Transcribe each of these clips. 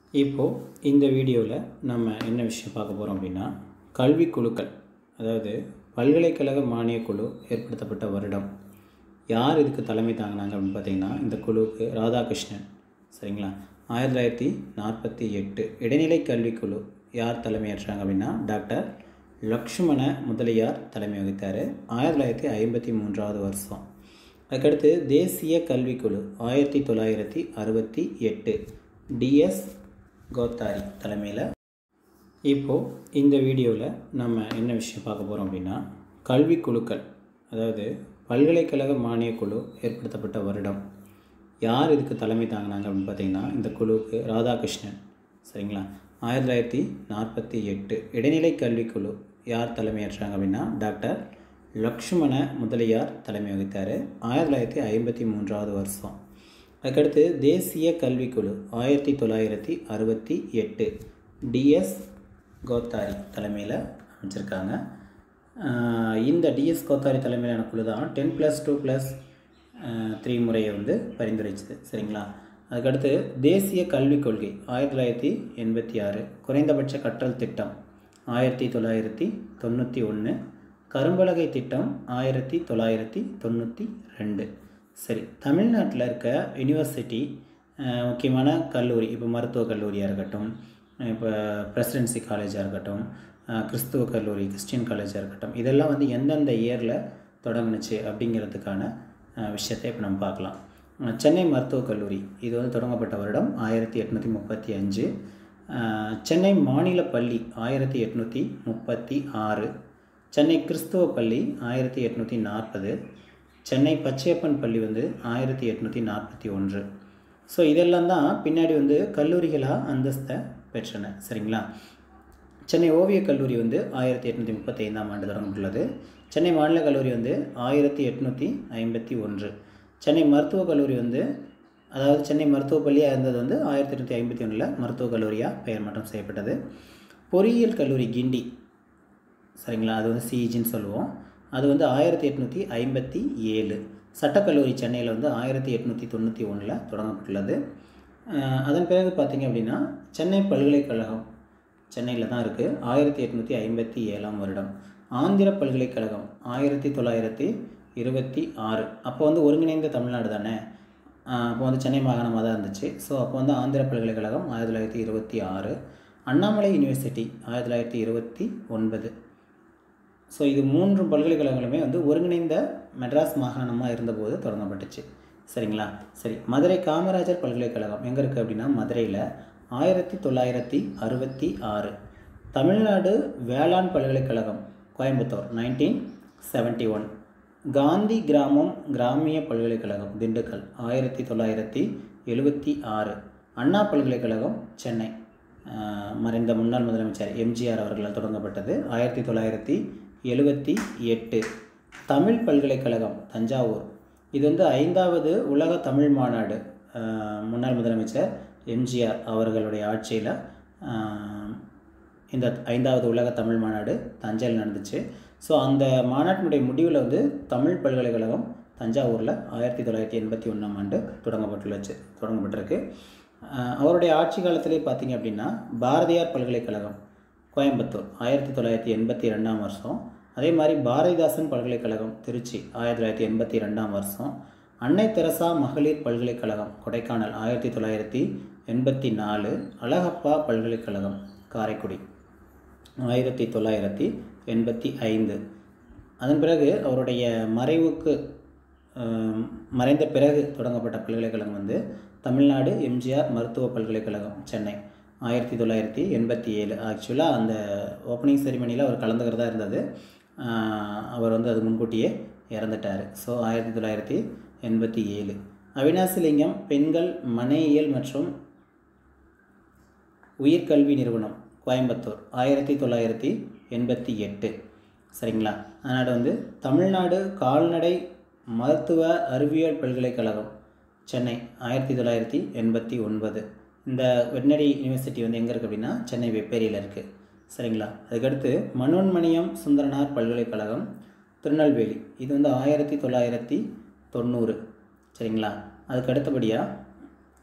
இப்போது இந்த வீடியோவில் நம்ம என்ன விஷயம் பார்க்க போகிறோம் அப்படின்னா கல்வி குழுக்கள் அதாவது பல்கலைக்கழக மானியக் குழு ஏற்படுத்தப்பட்ட வருடம் யார் இதுக்கு தலைமை தாங்கினாங்க அப்படின்னு பார்த்தீங்கன்னா இந்த குழுவுக்கு ராதாகிருஷ்ணன் சரிங்களா ஆயிரத்தி தொள்ளாயிரத்தி நாற்பத்தி எட்டு இடைநிலை கல்விக்குழு யார் தலைமையேற்றாங்க அப்படின்னா டாக்டர் லக்ஷ்மண முதலியார் தலைமை வகித்தார் ஆயிரத்தி தொள்ளாயிரத்தி ஐம்பத்தி மூன்றாவது வருஷம் அதுக்கடுத்து தேசிய கல்விக்குழு ஆயிரத்தி தொள்ளாயிரத்தி அறுபத்தி எட்டு டிஎஸ் கோத்தாரி தலைமையில் இப்போது இந்த வீடியோவில் நம்ம என்ன விஷயம் பார்க்க போகிறோம் அப்படின்னா கல்வி குழுக்கள் அதாவது பல்கலைக்கழக மானியக் குழு ஏற்படுத்தப்பட்ட வருடம் யார் இதுக்கு தலைமை தாங்கினாங்க அப்படின்னு பார்த்தீங்கன்னா இந்த குழுவுக்கு ராதாகிருஷ்ணன் சரிங்களா ஆயிரத்தி தொள்ளாயிரத்தி நாற்பத்தி எட்டு இடைநிலை கல்விக்குழு யார் தலைமையேற்றாங்க அப்படின்னா டாக்டர் லக்ஷ்மண முதலியார் தலைமை வகித்தார் ஆயிரத்தி தொள்ளாயிரத்தி ஐம்பத்தி மூன்றாவது வருஷம் அதுக்கடுத்து தேசிய கல்விக்குழு ஆயிரத்தி தொள்ளாயிரத்தி அறுபத்தி எட்டு டிஎஸ் கோத்தாரி தலைமையில் அமைச்சிருக்காங்க ஆஹ் இந்த டிஎஸ் கோத்தாரி தலைமையிலான குழு தான் ten plus two plus three முறையை வந்து பரிந்துரைச்சது சரிங்களா அதுக்கடுத்து தேசிய கல்விக் கொள்கை ஆயிரத்தி தொள்ளாயிரத்தி எண்பத்தி ஆறு குறைந்தபட்ச கற்றல் திட்டம் ஆயிரத்தி தொள்ளாயிரத்தி தொண்ணூற்றி ஒன்று கரும்பலகை திட்டம் ஆயிரத்தி தொள்ளாயிரத்தி தொண்ணூற்றி ரெண்டு சரி தமிழ்நாட்டில் இருக்க யூனிவர்சிட்டி அஹ், முக்கியமான கல்லூரி இப்போ மருத்துவக் கல்லூரியாக இருக்கட்டும் இப்போ பிரசிடென்சி காலேஜாக இருக்கட்டும் அஹ், கிறிஸ்துவ கல்லூரி கிறிஸ்டியன் காலேஜாக இருக்கட்டும் இதெல்லாம் வந்து எந்தெந்த இயரில் தொடங்குனுச்சு அப்படிங்கிறதுக்கான அஹ், விஷயத்தை இப்போ நம்ம பார்க்கலாம் அஹ், சென்னை மருத்துவக் கல்லூரி இது வந்து தொடங்கப்பட்ட வருடம் ஆயிரத்தி எட்நூற்றி முப்பத்தி அஞ்சு அஹ், சென்னை மாநில பள்ளி ஆயிரத்தி எட்நூற்றி முப்பத்தி ஆறு சென்னை கிறிஸ்துவ பள்ளி ஆயிரத்தி எட்நூற்றி நாற்பது சென்னை பச்சையப்பன் பள்ளி வந்து ஆயிரத்தி எட்நூற்றி நாற்பத்தி ஒன்று ஸோ இதெல்லாம் தான் பின்னாடி வந்து கல்லூரிகளாக அந்தஸ்தை பெற்றன சரிங்களா சென்னை ஓவியக் கல்லூரி வந்து ஆயிரத்தி எட்நூற்றி முப்பத்தி ஐந்தாம் ஆண்டு தொடங்கப்பட்டுள்ளது சென்னை மாநில கல்லூரி வந்து ஆயிரத்தி எட்நூற்றி ஐம்பத்தி ஒன்று சென்னை மருத்துவக் கல்லூரி வந்து அதாவது சென்னை மருத்துவப் பள்ளியாக இருந்தது வந்து ஆயிரத்தி எட்நூற்றி ஐம்பத்தி ஒன்றில் மருத்துவக் கல்லூரியாக பெயர் மாற்றம் செய்யப்பட்டது பொறியியல் கல்லூரி கிண்டி சரிங்களா அது வந்து சிஇஜின்னு சொல்லுவோம் அது வந்து ஆயிரத்தி எட்நூற்றி ஐம்பத்தி ஏழு சட்டக்கல்லூரி சென்னையில் வந்து ஆயிரத்தி எட்நூற்றி தொண்ணூற்றி ஒன்றில் தொடங்கப்பட்டுள்ளது அஹ் அதன் பிறகு பார்த்தீங்க அப்படின்னா சென்னை பல்கலைக்கழகம் சென்னையில் தான் இருக்குது ஆயிரத்தி எட்நூற்றி ஐம்பத்தி ஏழாம் வருடம் ஆந்திர பல்கலைக்கழகம் ஆயிரத்தி தொள்ளாயிரத்தி இருபத்தி ஆறு அப்போ வந்து ஒருங்கிணைந்த தமிழ்நாடு தானே அஹ் அப்போ வந்து சென்னை மாகாணமாக தான் இருந்துச்சு ஸோ அப்போ வந்து ஆந்திர பல்கலைக்கழகம் ஆயிரத்தி தொள்ளாயிரத்தி இருபத்தி ஆறு அண்ணாமலை யூனிவர்சிட்டி ஆயிரத்தி தொள்ளாயிரத்தி இருபத்தி ஒன்பது ஸோ இது மூன்று பல்கலைக்கழகங்களுமே வந்து ஒருங்கிணைந்த மெட்ராஸ் மாகாணமாக இருந்தபோது தொடங்கப்பட்டுச்சு சரிங்களா சரி மதுரை காமராஜர் பல்கலைக்கழகம் எங்கே இருக்குது அப்படின்னா மதுரையில் ஆயிரத்தி தொள்ளாயிரத்தி அறுபத்தி ஆறு தமிழ்நாடு வேளாண் பல்கலைக்கழகம் Coimbatore nineteen seventy one Gandhi கிராமம் கிராமிய பல்கலைக்கழகம் திண்டுக்கல் ஆயிரத்தி தொள்ளாயிரத்தி எழுபத்தி ஆறு அண்ணா பல்கலைக்கழகம் சென்னை ஆஹ் மறைந்த முன்னாள் முதலமைச்சர் எம்ஜிஆர் அவர்களால் தொடங்கப்பட்டது ஆயிரத்தி தொள்ளாயிரத்தி எழுபத்தி எட்டு தமிழ் பல்கலைக்கழகம் தஞ்சாவூர் இது வந்து ஐந்தாவது உலக தமிழ் மாநாடு ஆஹ் முன்னாள் முதலமைச்சர் எம்ஜிஆர் அவர்களுடைய ஆட்சியில் இந்த ஐந்தாவது உலக தமிழ் மாநாடு தஞ்சையில் நடந்துச்சு ஸோ அந்த மாநாட்டினுடைய முடிவில் வந்து தமிழ் பல்கலைக்கழகம் தஞ்சாவூரில் ஆயிரத்தி தொள்ளாயிரத்தி எண்பத்தி ஒன்றாம் ஆண்டு தொடங்கப்பட்டுள்ளச்சு தொடங்கப்பட்டிருக்கு ஆஹ் அவருடைய ஆட்சி காலத்திலே பார்த்தீங்க அப்படின்னா பாரதியார் பல்கலைக்கழகம் கோயம்புத்தூர் ஆயிரத்தி தொள்ளாயிரத்தி எண்பத்தி ரெண்டாம் வருஷம் அதே மாதிரி பாரதிதாசன் பல்கலைக்கழகம் திருச்சி ஆயிரத்தி தொள்ளாயிரத்தி எண்பத்தி ரெண்டாம் வருஷம் அன்னை தெரசா மகளிர் பல்கலைக்கழகம் கொடைக்கானல் ஆயிரத்தி தொள்ளாயிரத்தி எண்பத்தி நாலு அழகப்பா பல்கலைக்கழகம் காரைக்குடி ஆயிரத்தி தொள்ளாயிரத்தி எண்பத்தி ஐந்து அதன் பிறகு அவருடைய மறைவுக்கு ஆம், மறைந்த பிறகு தொடங்கப்பட்ட பல்கலைக்கழகம் வந்து தமிழ்நாடு எம்ஜிஆர் மருத்துவ பல்கலைக்கழகம் சென்னை ஆயிரத்தி தொள்ளாயிரத்தி எண்பத்தி ஏழு ஆக்சுவலாக அந்த ஓப்பனிங் செரிமனியில் அவர் கலந்துக்கிறதா இருந்தது ஆஹ், அவர் வந்து அது முன்கூட்டியே இறந்துட்டார் ஸோ ஆயிரத்தி தொள்ளாயிரத்தி எண்பத்தி ஏழு அவினாசிலிங்கம் பெண்கள் மனையியல் மற்றும் உயிர்கல்வி நிறுவனம் கோயம்புத்தூர் ஆயிரத்தி தொள்ளாயிரத்தி எண்பத்தி எட்டு சரிங்களா அதனால் வந்து தமிழ்நாடு கால்நடை மருத்துவ அறிவியல் பல்கலைக்கழகம் சென்னை ஆயிரத்தி தொள்ளாயிரத்தி எண்பத்தி ஒன்பது இந்த வெட்டினரி யூனிவர்சிட்டி வந்து எங்கே இருக்குது அப்படின்னா சென்னை வெப்பேரியில் இருக்குது சரிங்களா அதுக்கடுத்து மனோன்மணியம் சுந்தரனார் பல்கலைக்கழகம் திருநெல்வேலி இது வந்து ஆயிரத்தி தொள்ளாயிரத்தி தொண்ணூறு சரிங்களா அதுக்கு அடுத்தபடியாக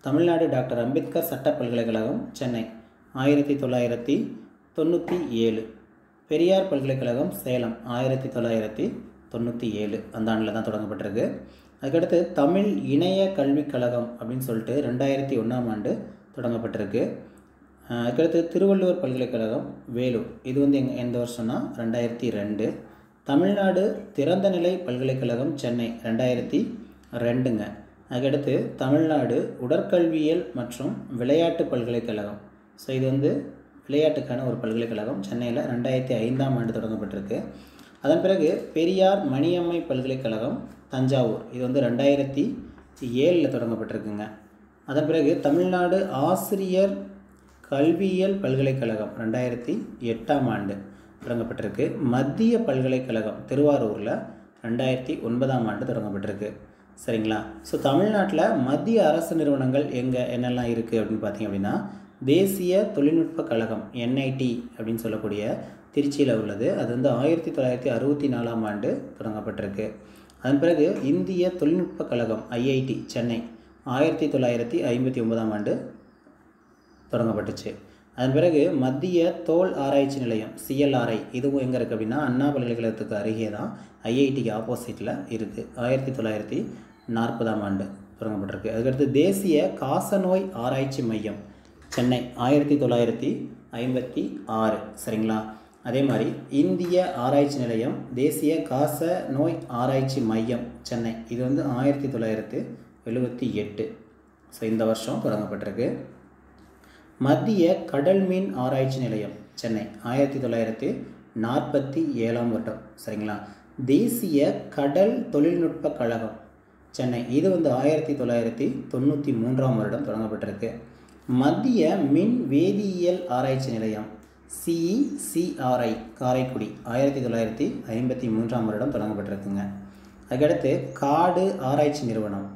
தமிழ்நாடு டாக்டர் அம்பேத்கர் சட்ட பல்கலைக்கழகம் சென்னை ஆயிரத்தி தொள்ளாயிரத்தி தொண்ணூற்றி ஏழு பெரியார் பல்கலைக்கழகம் சேலம் ஆயிரத்தி தொள்ளாயிரத்தி தொண்ணூற்றி ஏழு அந்த ஆண்டில் தான் தொடங்கப்பட்டிருக்கு அதுக்கடுத்து தமிழ் இணைய கல்விக் கழகம் அப்படின்னு சொல்லிட்டு ரெண்டாயிரத்தி ஒன்றாம் ஆண்டு தொடங்கப்பட்டிருக்கு அஹ் அதுக்கடுத்து திருவள்ளுவர் பல்கலைக்கழகம் வேலூர் இது வந்து எங்க எந்த வருஷம்னா ரெண்டாயிரத்தி ரெண்டு தமிழ்நாடு திறந்தநிலை பல்கலைக்கழகம் சென்னை ரெண்டாயிரத்தி ரெண்டுங்க அதுக்கடுத்து தமிழ்நாடு உடற்கல்வியல் மற்றும் விளையாட்டு பல்கலைக்கழகம் ஸோ இது வந்து விளையாட்டுக்கான ஒரு பல்கலைக்கழகம் சென்னையில் ரெண்டாயிரத்தி ஐந்தாம் ஆண்டு தொடங்கப்பட்டிருக்கு அதன் பிறகு பெரியார் மணியம்மை பல்கலைக்கழகம் தஞ்சாவூர் இது வந்து ரெண்டாயிரத்தி ஏழில் தொடங்கப்பட்டிருக்குங்க அதன் பிறகு தமிழ்நாடு ஆசிரியர் கல்வியியல் பல்கலைக்கழகம் ரெண்டாயிரத்தி எட்டாம் ஆண்டு தொடங்கப்பட்டிருக்கு மத்திய பல்கலைக்கழகம் திருவாரூரில் ரெண்டாயிரத்தி ஒன்பதாம் ஆண்டு தொடங்கப்பட்டிருக்கு சரிங்களா ஸோ தமிழ்நாட்டில் மத்திய அரசு நிறுவனங்கள் எங்கே என்னெல்லாம் இருக்குது அப்படின்னு பார்த்தீங்க அப்படின்னா தேசிய தொழில்நுட்ப கழகம் என்ஐடி அப்படின்னு சொல்லக்கூடிய திருச்சியில் உள்ளது அது வந்து ஆயிரத்தி தொள்ளாயிரத்தி அறுபத்தி நாலாம் ஆண்டு தொடங்கப்பட்டிருக்கு அதன் பிறகு இந்திய தொழில்நுட்ப கழகம் ஐஐடி சென்னை ஆயிரத்தி தொள்ளாயிரத்தி ஐம்பத்தி ஒன்பதாம் ஆண்டு தொடங்கப்பட்டுச்சு அதன் பிறகு மத்திய தோல் ஆராய்ச்சி நிலையம் சிஎல்ஆர்ஐ இதுவும் எங்கே இருக்குது அப்படின்னா அண்ணா பல்கலைக்கழகத்துக்கு அருகே தான் ஐஐடிக்கு ஆப்போசிட்டில் இருக்குது ஆயிரத்தி தொள்ளாயிரத்தி நாற்பதாம் ஆண்டு தொடங்கப்பட்டிருக்கு அதுக்கடுத்து தேசிய காசநோய் ஆராய்ச்சி மையம் சென்னை ஆயிரத்தி தொள்ளாயிரத்தி ஐம்பத்தி ஆறு சரிங்களா அதே மாதிரி இந்திய ஆராய்ச்சி நிலையம் தேசிய காச நோய் ஆராய்ச்சி மையம் சென்னை இது வந்து ஆயிரத்தி தொள்ளாயிரத்து எழுபத்தி எட்டு ஸோ இந்த வருஷம் தொடங்கப்பட்டிருக்கு மத்திய கடல் மீன் ஆராய்ச்சி நிலையம் சென்னை ஆயிரத்தி தொள்ளாயிரத்தி நாற்பத்தி ஏழாம் வருடம் சரிங்களா தேசிய கடல் தொழில்நுட்ப கழகம் சென்னை இது வந்து ஆயிரத்தி தொள்ளாயிரத்தி தொண்ணூற்றி மூன்றாம் வருடம் தொடங்கப்பட்டிருக்கு மத்திய மின் வேதியியல் ஆராய்ச்சி நிலையம் சிஇசிஆர்ஐ காரைக்குடி ஆயிரத்தி தொள்ளாயிரத்தி ஐம்பத்தி மூன்றாம் வருடம் தொடங்கப்பட்டிருக்குங்க அதுக்கடுத்து காடு ஆராய்ச்சி நிறுவனம்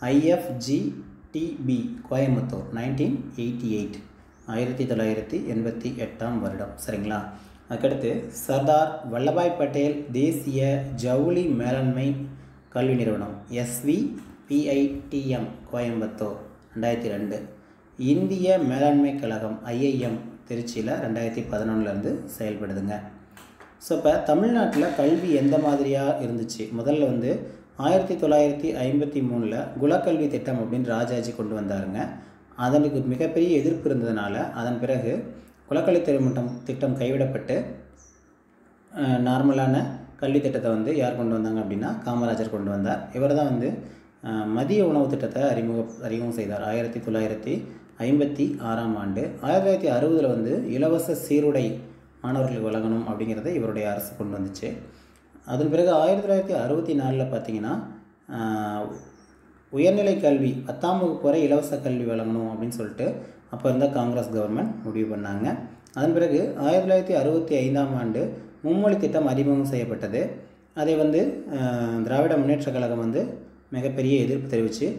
IFGTB Coimbatore nineteen eighty eight ஆயிரத்தி தொள்ளாயிரத்தி எண்பத்தி எட்டாம் வருடம் சரிங்களா அதுக்கடுத்து சர்தார் வல்லபாய் பட்டேல் தேசிய ஜவுளி மேலாண்மை கல்வி நிறுவனம் எஸ்வி பிஐடிஎம் கோயம்புத்தூர் ரெண்டாயிரத்தி ரெண்டு இந்திய மேலாண்மை கழகம் ஐஐஎம் திருச்சியில் ரெண்டாயிரத்தி பதினொன்றுலேருந்து செயல்படுதுங்க ஸோ இப்போ தமிழ்நாட்டில் கல்வி எந்த மாதிரியாக இருந்துச்சு முதல்ல வந்து ஆயிரத்தி தொள்ளாயிரத்தி ஐம்பத்தி மூணில் குலக்கல்வி திட்டம் அப்படின்னு ராஜாஜி கொண்டு வந்தாருங்க அதனுக்கு மிகப்பெரிய எதிர்ப்பு இருந்ததுனால அதன் பிறகு குலக்கல்வி திட்டம் திட்டம் கைவிடப்பட்டு அஹ், நார்மலான கல்வி திட்டத்தை வந்து யார் கொண்டு வந்தாங்க அப்படின்னா காமராஜர் கொண்டு வந்தார் இவர் தான் வந்து அஹ், மதிய உணவு திட்டத்தை அறிமுக அறிமுகம் செய்தார் ஆயிரத்தி தொள்ளாயிரத்தி ஐம்பத்தி ஆறாம் ஆண்டு ஆயிரத்தி தொள்ளாயிரத்தி அறுபதில் வந்து இலவச சீருடை மாணவர்களுக்கு வழங்கணும் அப்படிங்கிறத இவருடைய அரசு கொண்டு வந்துச்சு அதன் பிறகு ஆயிரத்தி தொள்ளாயிரத்தி அறுபத்தி நாலில் பார்த்தீங்கன்னா ஆஹ், உயர்நிலை கல்வி பத்தாம் வகுப்பு வரை இலவச கல்வி வழங்கணும் அப்படின்னு சொல்லிட்டு அப்போ இருந்த காங்கிரஸ் கவர்மெண்ட் முடிவு பண்ணாங்க அதன் பிறகு ஆயிரத்தி தொள்ளாயிரத்தி அறுபத்தி ஐந்தாம் ஆண்டு மும்மொழி திட்டம் அறிமுகம் செய்யப்பட்டது அதை வந்து ஆஹ், திராவிட முன்னேற்றக் கழகம் வந்து மிகப்பெரிய எதிர்ப்பு தெரிவித்து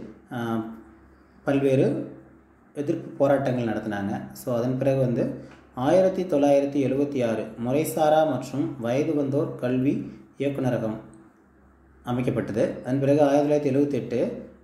பல்வேறு எதிர்ப்பு போராட்டங்கள் நடத்தினாங்க ஸோ அதன் பிறகு வந்து ஆயிரத்தி தொள்ளாயிரத்தி எழுபத்தி ஆறு முறைசாரா மற்றும் வயது வந்தோர் கல்வி இயக்குநரகம் அமைக்கப்பட்டது அதன் பிறகு ஆயிரத்தி தொள்ளாயிரத்தி எழுபத்தெட்டு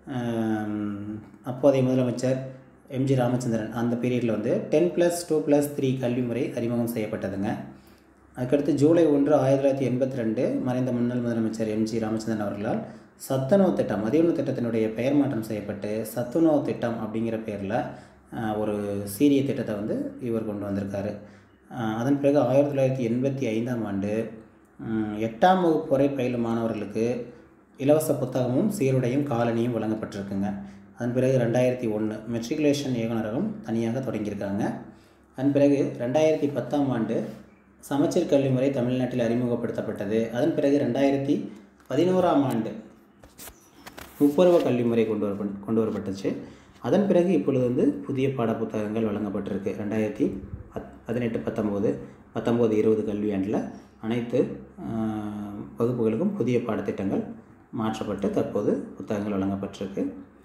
அப்போதைய முதலமைச்சர் எம்ஜி ராமச்சந்திரன் அந்த பீரியடில் வந்து ten plus two plus three கல்வி முறை அறிமுகம் செய்யப்பட்டதுங்க அதுக்கடுத்து ஜூலை ஒன்று ஆயிரத்தி தொள்ளாயிரத்தி எண்பத்தி ரெண்டு மறைந்த முன்னாள் முதலமைச்சர் எம்ஜி ராமச்சந்திரன் அவர்களால் சத்துணவு திட்டம் மதிய உணவு திட்டத்தினுடைய பெயர் மாற்றம் செய்யப்பட்டு சத்துணவு திட்டம் அப்படிங்கிற பேரில் ஒரு சீரிய திட்டத்தை வந்து இவர் கொண்டு வந்திருக்காரு அஹ் அதன் பிறகு ஆயிரத்தி தொள்ளாயிரத்தி எண்பத்தி ஐந்தாம் ஆண்டு உம், எட்டாம் வகுப்பு வரை பயிலும் மாணவர்களுக்கு இலவச புத்தகமும் சீருடையும் காலனியும் வழங்கப்பட்டிருக்குங்க அதன் பிறகு ரெண்டாயிரத்தி ஒன்று மெட்ரிகுலேஷன் இயக்குநரகம் தனியாக தொடங்கியிருக்காங்க அதன் பிறகு ரெண்டாயிரத்தி பத்தாம் ஆண்டு சமச்சீர் கல்வி முறை தமிழ்நாட்டில் அறிமுகப்படுத்தப்பட்டது அதன் பிறகு ரெண்டாயிரத்தி பதினோராம் ஆண்டு முப்பருவ கல்வி முறை கொண்டு வர கொண்டு வரப்பட்டுச்சு அதன் பிறகு இப்பொழுது வந்து புதிய பாடப்புத்தகங்கள் வழங்கப்பட்டிருக்கு ரெண்டாயிரத்தி பத் பதினெட்டு பத்தொம்போது பத்தொம்போது இருபது கல்வியாண்டில் அனைத்து ஆஹ், வகுப்புகளுக்கும் புதிய பாடத்திட்டங்கள் மாற்றப்பட்டு தற்போது புத்தகங்கள் வழங்கப்பட்டிருக்கு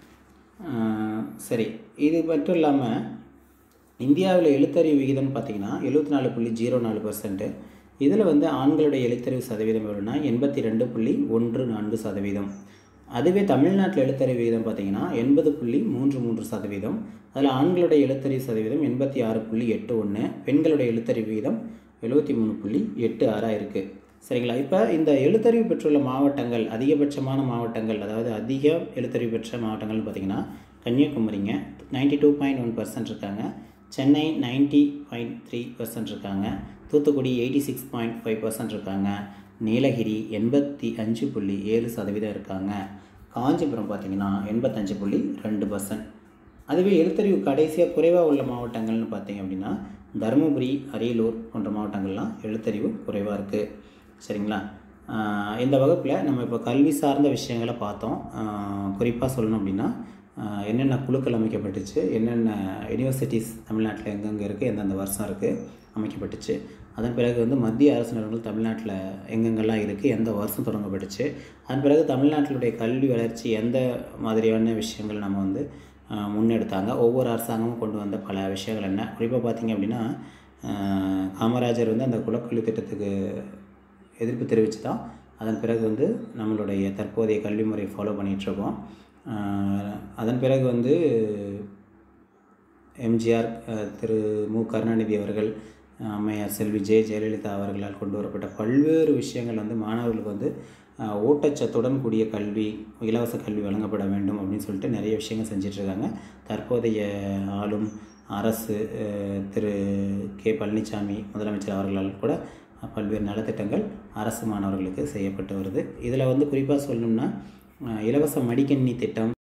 ஆஹ், சரி இது மட்டும் இல்லாமல் இந்தியாவில் எழுத்தறிவு விகிதம்னு பார்த்தீங்கன்னா எழுபத்தி நாலு புள்ளி ஜீரோ நாலு பர்சன்ட்டு இதில் வந்து ஆண்களுடைய எழுத்தறிவு சதவீதம் எவ்வளோனா எண்பத்தி ரெண்டு புள்ளி ஒன்று நான்கு சதவீதம் அதுவே தமிழ்நாட்டில் எழுத்தறிவு விகிதம் பார்த்தீங்கன்னா எண்பது புள்ளி மூன்று மூன்று சதவீதம் அதில் ஆண்களுடைய எழுத்தறிவு சதவீதம் எண்பத்தி ஆறு புள்ளி எட்டு ஒன்று பெண்களுடைய எழுத்தறிவு விகிதம் எழுபத்தி மூணு புள்ளி எட்டு ஆறாக இருக்குது சரிங்களா இப்போ இந்த எழுத்தறிவு பெற்றுள்ள மாவட்டங்கள் அதிகபட்சமான மாவட்டங்கள் அதாவது அதிக எழுத்தறிவு பெற்ற மாவட்டங்கள்னு பார்த்திங்கன்னா கன்னியாகுமரிங்க ninety two point one percent இருக்காங்க Chennai ninety point three percent இருக்காங்க Thoothukudi eighty six point five percent இருக்காங்க நீலகிரி எண்பத்தி அஞ்சு புள்ளி ஏழு சதவீதம் இருக்காங்க காஞ்சிபுரம் பார்த்திங்கன்னா எண்பத்தஞ்சு புள்ளி ரெண்டு பர்சன்ட் அதுவே எழுத்தறிவு கடைசியாக குறைவாக உள்ள மாவட்டங்கள்னு பார்த்தீங்க அப்படின்னா தருமபுரி அரியலூர் போன்ற மாவட்டங்கள்லாம் எழுத்தறிவு குறைவாக இருக்குது சரிங்களா ஆஹ் இந்த வகுப்பில் நம்ம இப்போ கல்வி சார்ந்த விஷயங்களை பார்த்தோம் குறிப்பாக சொல்லணும் அப்படின்னா ஆஹ் என்னென்ன குழுக்கள் அமைக்கப்பட்டுச்சு என்னென்ன யூனிவர்சிட்டிஸ் தமிழ்நாட்டில் எங்கெங்கே இருக்குது எந்தெந்த வருஷம் இருக்குது அமைக்கப்பட்டுச்சு அதன் பிறகு வந்து மத்திய அரசு நிறுவனங்கள் தமிழ்நாட்டில் எங்கெங்கெல்லாம் இருக்குது எந்த வருஷம் தொடங்கப்பட்டுச்சு அதன் பிறகு தமிழ்நாட்டினுடைய கல்வி வளர்ச்சி எந்த மாதிரியான விஷயங்கள் நம்ம வந்து ஆஹ் முன்னெடுத்தாங்க ஒவ்வொரு அரசாங்கமும் கொண்டு வந்த பல விஷயங்கள் என்ன குறிப்பாக பார்த்தீங்க அப்படின்னா ஆஹ் காமராஜர் வந்து அந்த குலக்கல்வி திட்டத்துக்கு எதிர்ப்பு தெரிவித்து தான் அதன் பிறகு வந்து நம்மளுடைய தற்போதைய கல்வி முறையை ஃபாலோ பண்ணிகிட்ருக்கோம் அதன் பிறகு வந்து எம்ஜிஆர் அஹ், திரு மு கருணாநிதி அவர்கள் அஹ், அம்மையார் செல்வி ஜெய ஜெயலலிதா அவர்களால் கொண்டு வரப்பட்ட பல்வேறு விஷயங்கள் வந்து மாணவர்களுக்கு வந்து அஹ், ஊட்டச்சத்துடன் கூடிய கல்வி இலவச கல்வி வழங்கப்பட வேண்டும் அப்படின்னு சொல்லிட்டு நிறைய விஷயங்கள் செஞ்சிட்ருக்காங்க தற்போதைய ஆளும் அரசு அஹ், திரு கே பழனிசாமி முதலமைச்சர் அவர்களால் கூட பல்வேறு நலத்திட்டங்கள் அரசு மாணவர்களுக்கு செய்யப்பட்டு வருது இதில் வந்து குறிப்பாக சொல்லணும்னா அஹ், இலவச மடிக்கணினி திட்டம்